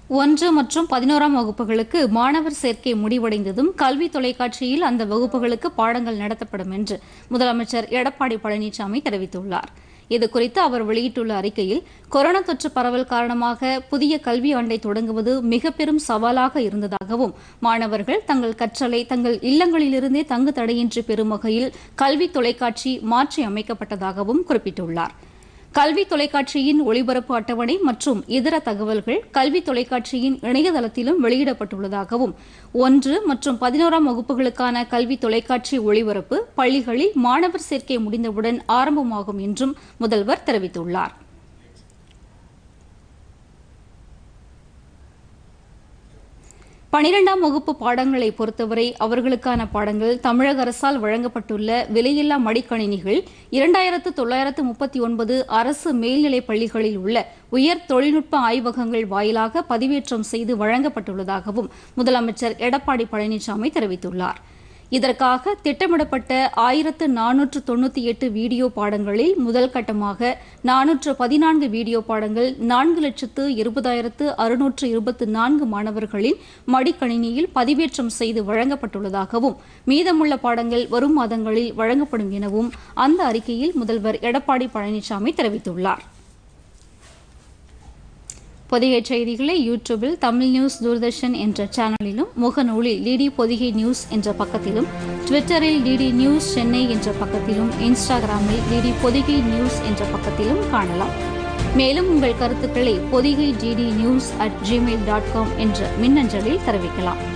ஒன்று மற்றும் பதினோராம் வகுப்புகளுக்கு மாணவர் சேர்க்கை முடிவடைந்ததும் கல்வி தொலைக்காட்சியில் அந்த வகுப்புகளுக்கு பாடங்கள் நடத்தப்படும் என்று முதலமைச்சர் எடப்பாடி பழனிசாமி தெரிவித்துள்ளார் இதுகுறித்து அவர் வெளியிட்டுள்ள அறிக்கையில் கொரோனா தொற்று பரவல் காரணமாக புதிய கல்வி ஆண்டை தொடங்குவது மிக பெரும் சவாலாக இருந்ததாகவும் மாணவர்கள் தங்கள் கற்றலை தங்கள் இல்லங்களிலிருந்தே தங்கு தடையின்றி பெறும் வகையில் கல்வி தொலைக்காட்சி மாற்றி அமைக்கப்பட்டதாகவும் குறிப்பிட்டுள்ளார் கல்வி தொலைக்காட்சியின் ஒளிபரப்பு அட்டவணை மற்றும் இதர தகவல்கள் கல்வி தொலைக்காட்சியின் இணையதளத்திலும் வெளியிடப்பட்டுள்ளதாகவும் ஒன்று மற்றும் பதினோராம் வகுப்புகளுக்கான கல்வி தொலைக்காட்சி ஒளிபரப்பு பள்ளிகளில் மாணவர் சேர்க்கை முடிந்தவுடன் ஆரம்பமாகும் என்றும் முதல்வர் தெரிவித்துள்ளார் பனிரெண்டாம் வகுப்பு பாடங்களை பொறுத்தவரை அவர்களுக்கான பாடங்கள் தமிழக அரசால் வழங்கப்பட்டுள்ள விலையில்லா மடிக்கணினிகள் இரண்டாயிரத்து தொள்ளாயிரத்து முப்பத்தி ஒன்பது அரசு மேல்நிலைப் பள்ளிகளில் உள்ள உயர் தொழில்நுட்ப ஆய்வகங்கள் வாயிலாக பதிவேற்றம் செய்து வழங்கப்பட்டுள்ளதாகவும் முதலமைச்சர் எடப்பாடி பழனிசாமி தெரிவித்துள்ளார் இதற்காக திட்டமிடப்பட்ட ஆயிரத்து நானூற்று தொண்ணூற்றி எட்டு வீடியோ பாடங்களில் முதல் கட்டமாக நானூற்று பதினான்கு வீடியோ பாடங்கள் நான்கு லட்சத்து இருபதாயிரத்து அறுநூற்று இருபத்து நான்கு மாணவர்களின் மடிக்கணினியில் பதிவேற்றம் செய்து வழங்கப்பட்டுள்ளதாகவும் மீதமுள்ள பாடங்கள் வரும் மாதங்களில் வழங்கப்படும் எனவும் அந்த அறிக்கையில் முதல்வர் எடப்பாடி பழனிசாமி தெரிவித்துள்ளார் பொதிகை செய்திகளை யூடியூபில் தமிழ் நியூஸ் தூர்தர்ஷன் என்ற சேனலிலும் முகநூலில் டிடி பொதிகை நியூஸ் என்ற பக்கத்திலும் ட்விட்டரில் டிடி நியூஸ் சென்னை என்ற பக்கத்திலும் இன்ஸ்டாகிராமில் டிடி பொதிகை நியூஸ் என்ற பக்கத்திலும் காணலாம் மேலும் உங்கள் கருத்துக்களை Podhigai DD news at Gmail dot com என்ற மின்னஞ்சலில் தெரிவிக்கலாம்